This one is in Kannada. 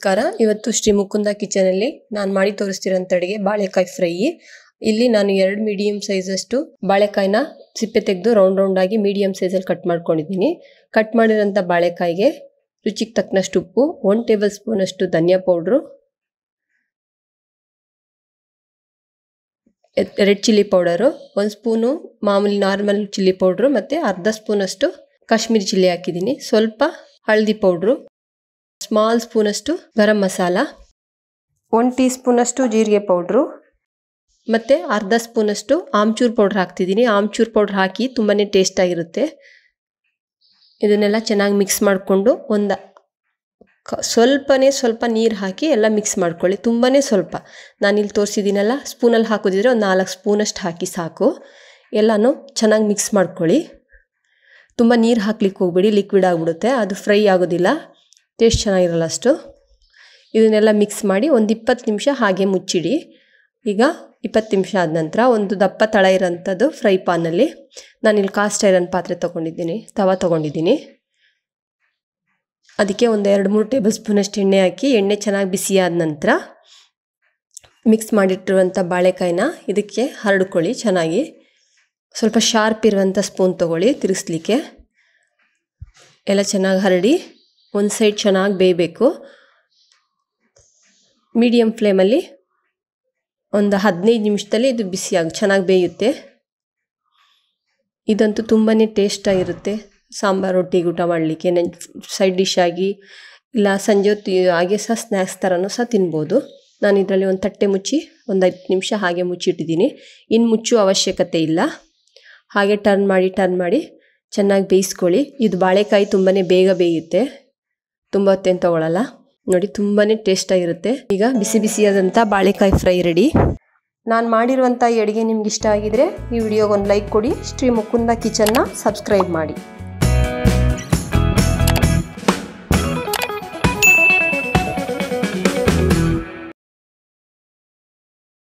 ನಮಸ್ಕಾರ ಇವತ್ತು ಶ್ರೀ ಮುಕುಂದ ಕಿಚನಲ್ಲಿ ನಾನು ಮಾಡಿ ತೋರಿಸ್ತಿರೋಂಥ ಅಡುಗೆ ಬಾಳೆಕಾಯಿ ಫ್ರೈ ಇಲ್ಲಿ ನಾನು ಎರಡು ಮೀಡಿಯಂ ಸೈಜಷ್ಟು ಬಾಳೆಕಾಯಿನ ಸಿಪ್ಪೆ ತೆಗೆದು ರೌಂಡ್ ರೌಂಡ್ ಆಗಿ ಮೀಡಿಯಂ ಸೈಜಲ್ಲಿ ಕಟ್ ಮಾಡ್ಕೊಂಡಿದ್ದೀನಿ ಕಟ್ ಮಾಡಿರೋಂಥ ಬಾಳೆಕಾಯಿಗೆ ರುಚಿಗೆ ತಕ್ಕನಷ್ಟು ಉಪ್ಪು ಒನ್ ಟೇಬಲ್ ಸ್ಪೂನ್ ಅಷ್ಟು ಧನಿಯಾ ಪೌಡ್ರು ರೆಡ್ ಚಿಲ್ಲಿ ಪೌಡರು ಒಂದು ಸ್ಪೂನು ಮಾಮೂಲಿ ನಾರ್ಮಲ್ ಚಿಲ್ಲಿ ಪೌಡ್ರು ಮತ್ತು ಅರ್ಧ ಸ್ಪೂನಷ್ಟು ಕಾಶ್ಮೀರಿ ಚಿಲ್ಲಿ ಹಾಕಿದ್ದೀನಿ ಸ್ವಲ್ಪ ಹಳದಿ ಪೌಡ್ರು ಸ್ಮಾಲ್ ಸ್ಪೂನಷ್ಟು ಗರಂ ಮಸಾಲ ಒನ್ ಟೀ ಸ್ಪೂನಷ್ಟು ಜೀರಿಗೆ ಪೌಡ್ರು ಮತ್ತು ಅರ್ಧ ಸ್ಪೂನಷ್ಟು ಆಮ್ಚೂರ್ ಪೌಡ್ರ್ ಹಾಕ್ತಿದ್ದೀನಿ ಆಮ್ಚೂರ್ ಪೌಡ್ರ್ ಹಾಕಿ ತುಂಬಾ ಟೇಸ್ಟಾಗಿರುತ್ತೆ ಇದನ್ನೆಲ್ಲ ಚೆನ್ನಾಗಿ ಮಿಕ್ಸ್ ಮಾಡಿಕೊಂಡು ಒಂದು ಕ ಸ್ವಲ್ಪನೇ ಸ್ವಲ್ಪ ನೀರು ಹಾಕಿ ಎಲ್ಲ ಮಿಕ್ಸ್ ಮಾಡ್ಕೊಳ್ಳಿ ತುಂಬಾ ಸ್ವಲ್ಪ ನಾನಿಲ್ಲಿ ತೋರಿಸಿದ್ದೀನಲ್ಲ ಸ್ಪೂನಲ್ಲಿ ಹಾಕೋದಿದ್ರೆ ಒಂದು ನಾಲ್ಕು ಸ್ಪೂನಷ್ಟು ಹಾಕಿ ಸಾಕು ಎಲ್ಲನೂ ಚೆನ್ನಾಗಿ ಮಿಕ್ಸ್ ಮಾಡ್ಕೊಳ್ಳಿ ತುಂಬ ನೀರು ಹಾಕ್ಲಿಕ್ಕೆ ಹೋಗ್ಬೇಡಿ ಲಿಕ್ವಿಡ್ ಆಗಿಬಿಡುತ್ತೆ ಅದು ಫ್ರೈ ಆಗೋದಿಲ್ಲ ಟೇಸ್ಟ್ ಚೆನ್ನಾಗಿರಲ್ಲ ಅಷ್ಟು ಇದನ್ನೆಲ್ಲ ಮಿಕ್ಸ್ ಮಾಡಿ ಒಂದು ಇಪ್ಪತ್ತು ನಿಮಿಷ ಹಾಗೆ ಮುಚ್ಚಿಡಿ ಈಗ ಇಪ್ಪತ್ತು ನಿಮಿಷ ಆದ ನಂತರ ಒಂದು ದಪ್ಪ ತಳ ಇರೋಂಥದ್ದು ಫ್ರೈ ಪಾನಲ್ಲಿ ನಾನಿಲ್ಲಿ ಕಾಸ್ಟ್ ಐರನ್ ಪಾತ್ರೆ ತೊಗೊಂಡಿದ್ದೀನಿ ತವ ತೊಗೊಂಡಿದ್ದೀನಿ ಅದಕ್ಕೆ ಒಂದು ಎರಡು ಮೂರು ಟೇಬಲ್ ಸ್ಪೂನಷ್ಟು ಎಣ್ಣೆ ಹಾಕಿ ಎಣ್ಣೆ ಚೆನ್ನಾಗಿ ಬಿಸಿಯಾದ ನಂತರ ಮಿಕ್ಸ್ ಮಾಡಿಟ್ಟಿರುವಂಥ ಬಾಳೆಕಾಯಿನ ಇದಕ್ಕೆ ಹರಡ್ಕೊಳ್ಳಿ ಚೆನ್ನಾಗಿ ಸ್ವಲ್ಪ ಶಾರ್ಪ್ ಇರುವಂಥ ಸ್ಪೂನ್ ತೊಗೊಳ್ಳಿ ತಿರುಗಿಸ್ಲಿಕ್ಕೆ ಎಲ್ಲ ಚೆನ್ನಾಗಿ ಹರಡಿ ಒಂದು ಸೈಡ್ ಚೆನ್ನಾಗಿ ಬೇಯಬೇಕು ಮೀಡಿಯಮ್ ಫ್ಲೇಮಲ್ಲಿ ಒಂದು ಹದಿನೈದು ನಿಮಿಷದಲ್ಲಿ ಇದು ಬಿಸಿಯಾಗಿ ಚೆನ್ನಾಗಿ ಬೇಯುತ್ತೆ ಇದಂತೂ ತುಂಬಾ ಟೇಸ್ಟಾಗಿರುತ್ತೆ ಸಾಂಬಾರು ರೊಟ್ಟಿಗೆ ಊಟ ಮಾಡಲಿಕ್ಕೆ ನೆನ್ ಸೈಡ್ ಡಿಶ್ ಆಗಿ ಇಲ್ಲ ಸಂಜೆ ಹೊತ್ತು ಹಾಗೆ ಸಹ ಸ್ನ್ಯಾಕ್ಸ್ ಥರನೂ ಸಹ ತಿನ್ಬೋದು ನಾನು ಇದರಲ್ಲಿ ಒಂದು ತಟ್ಟೆ ಮುಚ್ಚಿ ಒಂದು ಐದು ನಿಮಿಷ ಹಾಗೆ ಮುಚ್ಚಿಟ್ಟಿದ್ದೀನಿ ಇನ್ನು ಮುಚ್ಚುವ ಅವಶ್ಯಕತೆ ಇಲ್ಲ ಹಾಗೆ ಟರ್ನ್ ಮಾಡಿ ಟರ್ನ್ ಮಾಡಿ ಚೆನ್ನಾಗಿ ಬೇಯಿಸ್ಕೊಳ್ಳಿ ಇದು ಬಾಳೆಕಾಯಿ ತುಂಬಾ ಬೇಗ ಬೇಯುತ್ತೆ ತುಂಬ ಹೊತ್ತೇನು ತೊಗೊಳಲ್ಲ ನೋಡಿ ತುಂಬಾ ಟೇಸ್ಟಾಗಿರುತ್ತೆ ಈಗ ಬಿಸಿ ಬಿಸಿಯಾದಂಥ ಬಾಳೆಕಾಯಿ ಫ್ರೈ ರೆಡಿ ನಾನು ಮಾಡಿರುವಂಥ ಈ ಅಡುಗೆ ನಿಮ್ಗೆ ಇಷ್ಟ ಆಗಿದರೆ ಈ ವಿಡಿಯೋಗೆ ಒಂದು ಲೈಕ್ ಕೊಡಿ ಶ್ರೀ ಮುಕುಂದ ಕಿಚನ್ನ ಸಬ್ಸ್ಕ್ರೈಬ್ ಮಾಡಿ